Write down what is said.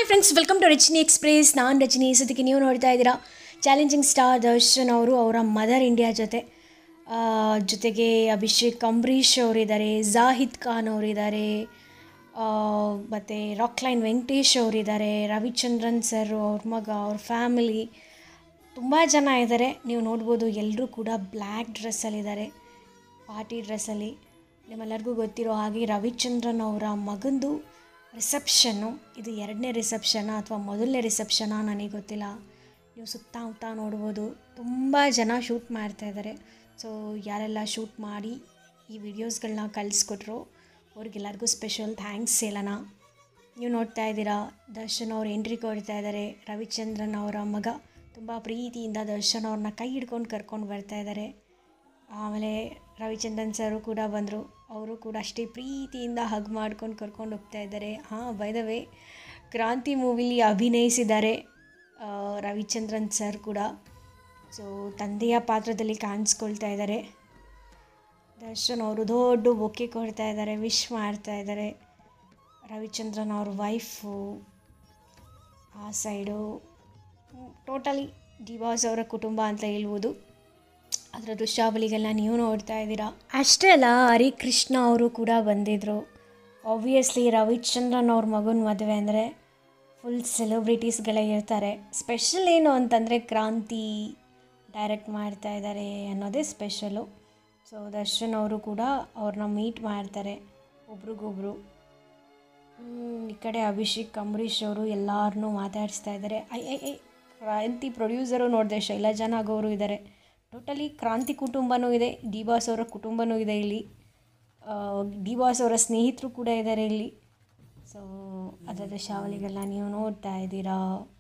hi friends welcome to Rajani express ನಾನು ರಜನಿ ಸದ್ಯಕ್ಕೆ ನೀವು ನೋಡ್ತಾ ಇದ್ದೀರಾ ಚಾಲೆಂಜಿಂಗ್ ಸ್ಟಾರ್ ದರ್ಶನ್ ಅವರು ಅವರ ಮದರ್ ಇಂಡಿಯಾ ಜೊತೆ ಆ, ಜೊತೆಗೆ ಅಭಿಷೇಕ್ ಅಂಬರೀಷ್ ಅವರಿದ್ದಾರೆ ಜಾಹಿದ್ ಖಾನ್ ಅವರಿದ್ದಾರೆ ಮತ್ತು ರಾಕ್ಲೈನ್ ವೆಂಕಟೇಶ್ ಅವರಿದ್ದಾರೆ ರವಿಚಂದ್ರನ್ ಸರ್ ಅವ್ರ ಮಗ ಅವ್ರ ಫ್ಯಾಮಿಲಿ ತುಂಬ ಜನ ಇದ್ದಾರೆ ನೀವು ನೋಡ್ಬೋದು ಎಲ್ಲರೂ ಕೂಡ ಬ್ಲ್ಯಾಕ್ ಡ್ರೆಸ್ಸಲ್ಲಿದ್ದಾರೆ ಪಾರ್ಟಿ ಡ್ರೆಸ್ಸಲ್ಲಿ ನಿಮ್ಮೆಲ್ಲರಿಗೂ ಗೊತ್ತಿರೋ ಹಾಗೆ ರವಿಚಂದ್ರನ್ ಅವರ ಮಗಂದು ರಿಸೆಪ್ಷನ್ನು ಇದು ಎರಡನೇ ರಿಸೆಪ್ಷನಾ ಅಥವಾ ಮೊದಲನೇ ರಿಸೆಪ್ಷನಾ ನನಗೆ ಗೊತ್ತಿಲ್ಲ ನೀವು ಸುತ್ತಮುತ್ತ ನೋಡ್ಬೋದು ತುಂಬ ಜನ ಶೂಟ್ ಮಾಡ್ತಾ ಇದ್ದಾರೆ ಸೊ ಯಾರೆಲ್ಲ ಶೂಟ್ ಮಾಡಿ ಈ ವಿಡಿಯೋಸ್ಗಳನ್ನ ಕಳಿಸ್ಕೊಟ್ರು ಅವ್ರಿಗೆಲ್ಲರಿಗೂ ಸ್ಪೆಷಲ್ ಥ್ಯಾಂಕ್ಸ್ ಹೇಳೋಣ ನೀವು ನೋಡ್ತಾ ಇದ್ದೀರಾ ದರ್ಶನ್ ಅವ್ರು ಎಂಟ್ರಿ ಕೊಡ್ತಾ ಇದ್ದಾರೆ ರವಿಚಂದ್ರನ್ ಅವರ ಮಗ ತುಂಬ ಪ್ರೀತಿಯಿಂದ ದರ್ಶನ್ ಅವ್ರನ್ನ ಕೈ ಹಿಡ್ಕೊಂಡು ಕರ್ಕೊಂಡು ಬರ್ತಾ ಇದ್ದಾರೆ ಆಮೇಲೆ ರವಿಚಂದ್ರನ್ ಸರು ಕೂಡ ಬಂದರು ಅವರು ಕೂಡ ಅಷ್ಟೇ ಪ್ರೀತಿಯಿಂದ ಹಗ್ ಮಾಡ್ಕೊಂಡು ಕರ್ಕೊಂಡು ಹೋಗ್ತಾ ಇದ್ದಾರೆ ಹಾಂ ವೇ ಕ್ರಾಂತಿ ಮೂವಿಲಿ ಅಭಿನಯಿಸಿದ್ದಾರೆ ಆ, ರವಿಚಂದ್ರನ್ ಸರ್ ಕೂಡ ಸೊ ತಂದೆಯ ಪಾತ್ರದಲ್ಲಿ ಕಾಣಿಸ್ಕೊಳ್ತಾ ಇದ್ದಾರೆ ದರ್ಶನ್ ಅವರು ದೊಡ್ಡ ಬೊಕ್ಕೆ ಕೊಡ್ತಾ ಇದ್ದಾರೆ ವಿಶ್ ಮಾಡ್ತಾ ಇದ್ದಾರೆ ರವಿಚಂದ್ರನ್ ಅವ್ರ ವೈಫು ಆ ಸೈಡು ಟೋಟಲಿ ಡಿ ಬಾಸ್ ಅವರ ಕುಟುಂಬ ಅಂತ ಹೇಳ್ಬೋದು ಅದರ ದೃಶ್ಯಾವಳಿಗಳನ್ನ ನೀವು ನೋಡ್ತಾ ಇದ್ದೀರಾ ಅಷ್ಟೇ ಅಲ್ಲ ಹರಿಕೃಷ್ಣ ಅವರು ಕೂಡ ಬಂದಿದ್ದರು ಆಬ್ವಿಯಸ್ಲಿ ರವಿಚಂದ್ರನ್ ಅವ್ರ ಮಗನ ಮದುವೆ ಅಂದರೆ ಫುಲ್ ಸೆಲೆಬ್ರಿಟೀಸ್ಗಳೇ ಇರ್ತಾರೆ ಸ್ಪೆಷಲ್ ಏನು ಅಂತಂದರೆ ಕ್ರಾಂತಿ ಡೈರೆಕ್ಟ್ ಮಾಡ್ತಾ ಇದ್ದಾರೆ ಅನ್ನೋದೇ ಸ್ಪೆಷಲು ಸೊ ದರ್ಶನ್ ಅವರು ಕೂಡ ಅವ್ರನ್ನ ಮೀಟ್ ಮಾಡ್ತಾರೆ ಒಬ್ರಿಗೊಬ್ರು ಹ್ಮ್, ಈ ಕಡೆ ಅಭಿಷೇಕ್ ಅಂಬರೀಷ್ ಅವರು ಎಲ್ಲರನ್ನೂ ಮಾತಾಡಿಸ್ತಾ ಇದ್ದಾರೆ ಐ ಐ ಐ ಕ್ರಾಂತಿ ಪ್ರೊಡ್ಯೂಸರು ನೋಡಿದೆ ಶೈಲಜಾನಾಗ್ ಅವರು ಇದ್ದಾರೆ ಟೋಟಲಿ ಕ್ರಾಂತಿ ಕುಟುಂಬನೂ ಇದೆ ಡಿ ಬಾಸ್ ಅವರ ಕುಟುಂಬನೂ ಇದೆ ಇಲ್ಲಿ ಡಿ ಬಾಸ್ ಅವರ ಸ್ನೇಹಿತರು ಕೂಡ ಇದ್ದಾರೆ ಇಲ್ಲಿ ಸೊ ಅದರ ಶಾವಳಿಗಳನ್ನ ನೀವು ನೋಡ್ತಾ ಇದ್ದೀರಾ